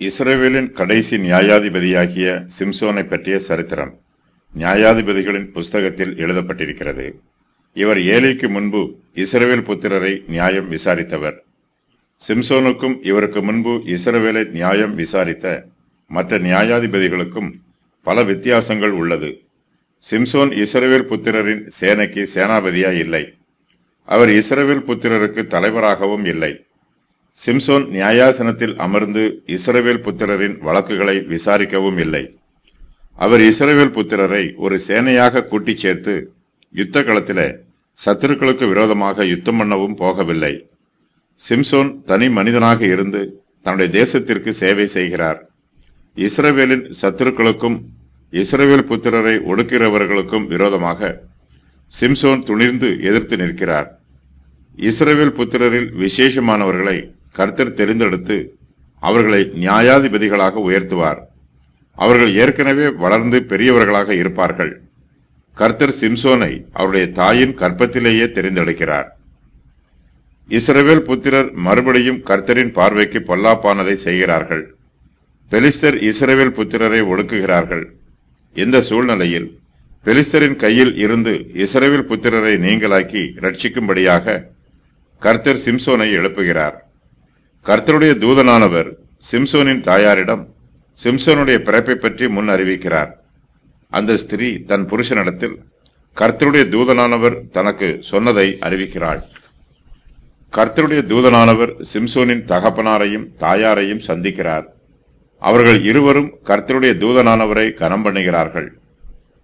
இஸ்ரவேலின் கடைசி நியாயாதிபதியாகிய சிம்சோனை பற்றிய சரித்திரம் நியாயாதிபதிகளின் புஸ்தகத்தில் எழுதப்பட்டிருக்கிறது இவர் ஏலிக்கு முன்பு இஸ்ரவேல் புத்திரரை நியாயம் விசாரித்தவர் சிம்சோனுக்கும் இவருக்கு முன்பு இஸ்ரவேலை நியாயம் விசாரித்த மற்ற நியாயாதிபதிகளுக்கும் பல வித்தியாசங்கள் உள்ளது சிம்சோன் இஸ்ரவேல் புத்திரரின் சேனைக்கு சேனாபதியா இல்லை அவர் இஸ்ரவேல் புத்திரருக்கு தலைவராகவும் இல்லை சிம்சோன் நியாயாசனத்தில் அமர்ந்து இஸ்ரவேல் புத்திரரின் வழக்குகளை விசாரிக்கவும் இல்லை அவர் இஸ்ரவேல் புத்திரரை ஒரு சேனையாக கூட்டிச் சேர்த்து யுத்த களத்திலே சத்துருக்களுக்கு விரோதமாக யுத்தம் பண்ணவும் போகவில்லை சிம்சோன் தனி மனிதனாக இருந்து தன்னுடைய தேசத்திற்கு சேவை செய்கிறார் இஸ்ரவேலின் சத்துருக்களுக்கும் இஸ்ரவேல் புத்திரரை ஒடுக்கிறவர்களுக்கும் விரோதமாக சிம்சோன் துணிர்ந்து எதிர்த்து நிற்கிறார் இஸ்ரவேல் புத்திரரில் விசேஷமானவர்களை கர்த்தர் தெரிந்தெடுத்து அவர்களை நியாயாதிபதிகளாக உயர்த்துவார் அவர்கள் ஏற்கனவே வளர்ந்து பெரியவர்களாக இருப்பார்கள் கர்த்தர் சிம்சோனை அவருடைய தாயின் கற்பத்திலேயே தெரிந்தெடுக்கிறார் இஸ்ரவேல் புத்திரர் மறுபடியும் கர்த்தரின் பார்வைக்கு பொல்லாப்பானதை செய்கிறார்கள் பெலிஸ்தர் இஸ்ரவேல் புத்திரரை ஒடுக்குகிறார்கள் இந்த சூழ்நிலையில் பெலிஸ்தரின் கையில் இருந்து இஸ்ரவேல் புத்திரரை நீங்களாக்கி ரட்சிக்கும்படியாக கர்த்தர் சிம்சோனை எழுப்புகிறார் கர்த்தருடைய தூதனானவர் சிம்சோனின் தாயாரிடம் சிம்சோனுடைய பிறப்பை பற்றி முன் அறிவிக்கிறார் அந்த ஸ்திரீ தன் புருஷனிடத்தில் கர்த்தருடைய தூதனானவர் தனக்கு சொன்னதை அறிவிக்கிறாள் கர்த்தருடைய தூதனானவர் சிம்சோனின் தகப்பனாரையும் தாயாரையும் சந்திக்கிறார் அவர்கள் இருவரும் கர்த்தருடைய தூதனானவரை கனம் பண்ணுகிறார்கள்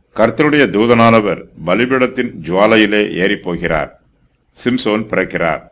கர்த்தருடைய தூதனானவர் பலிபீடத்தின் ஜுவாலையிலே ஏறிப் போகிறார் சிம்சோன் பிறக்கிறார்